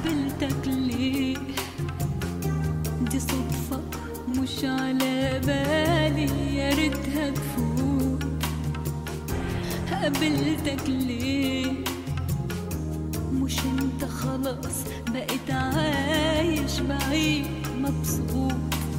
قابلتك ليه دي صدفة مش على بالي يا ريتها تفوت قابلتك ليه مش انت خلاص بقيت عايش بعيد مبسوط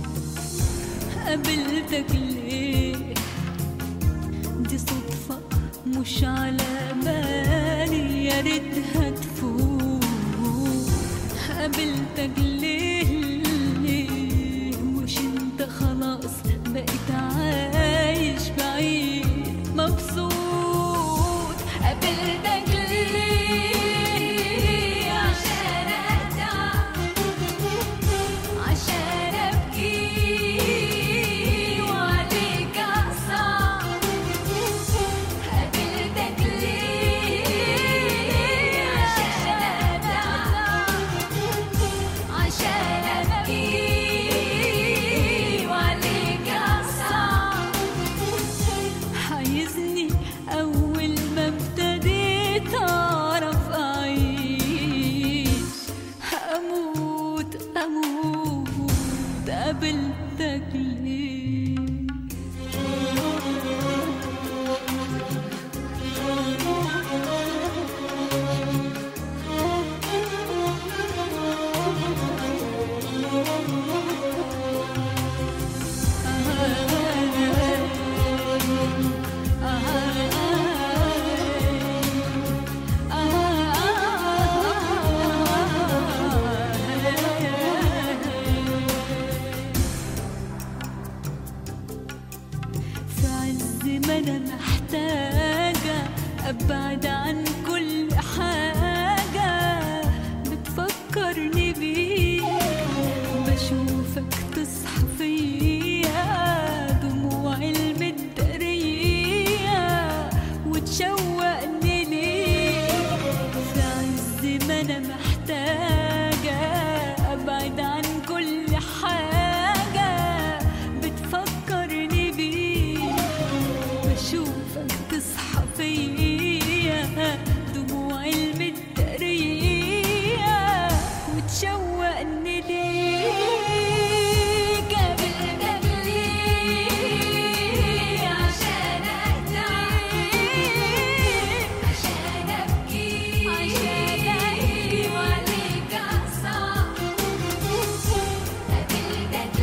قابلتك ليه دي صدفة مش على بالي يا ريتها تفوت قابلتك ليه ليه مش انت خلاص بقيت عايش بعيد مبسوط قابلتك ليه عشان اتعب عشان ابكي وعليك اصعب قابلتك ليه عشان اتعب عشان ابكي وعليك اصعب حيزني أول ما ابتديت أعرف أعيش هموت أموت قابلتك ليه في عز ما انا محتاجة ابعد عن كل حاجة بتفكرني بيك بشوفك تصحى فيا دموع المدرية وتشوقني ليك في عز ما انا محتاجة ابعد عن كل حاجة بتفكرني بيك بشوفك تصحى فيا دموع المدرية وتشوقني ليك قابلتك ليه عشان اتعب عشان ابكي عشان ابكي وعليك اصعب قابلتك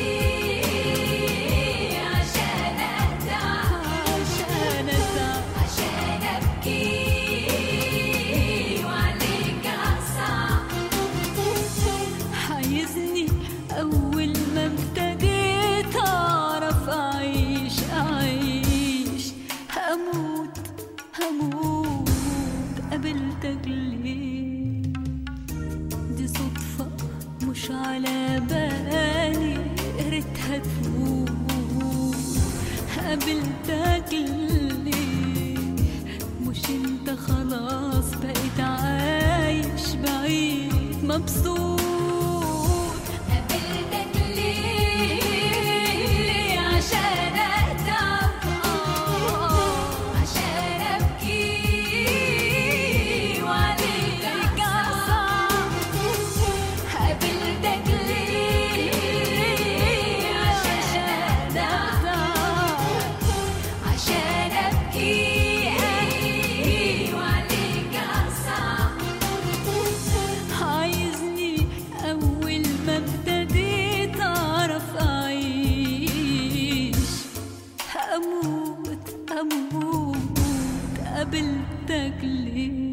ليه عشان اتعب عشان اتعب عشان ابكي وعليك اصعب حيزني اول ما ابتديت اعرف اعيش اعيش هموت هموت قابلتك ليه دي صدفة مش على بالي ريتها تفوت قابلتك ليه مش انت خلاص بقيت عايش بعيد مبسوط قابلتك ليه عشان اتعب عشان ابكي وعليك اصعب قابلتك ليه عشان اتعب عشان ابكي وعليك اصعب عايزني اول ما ابتديت اعرف اعيش هموت هموت قابلتك ليه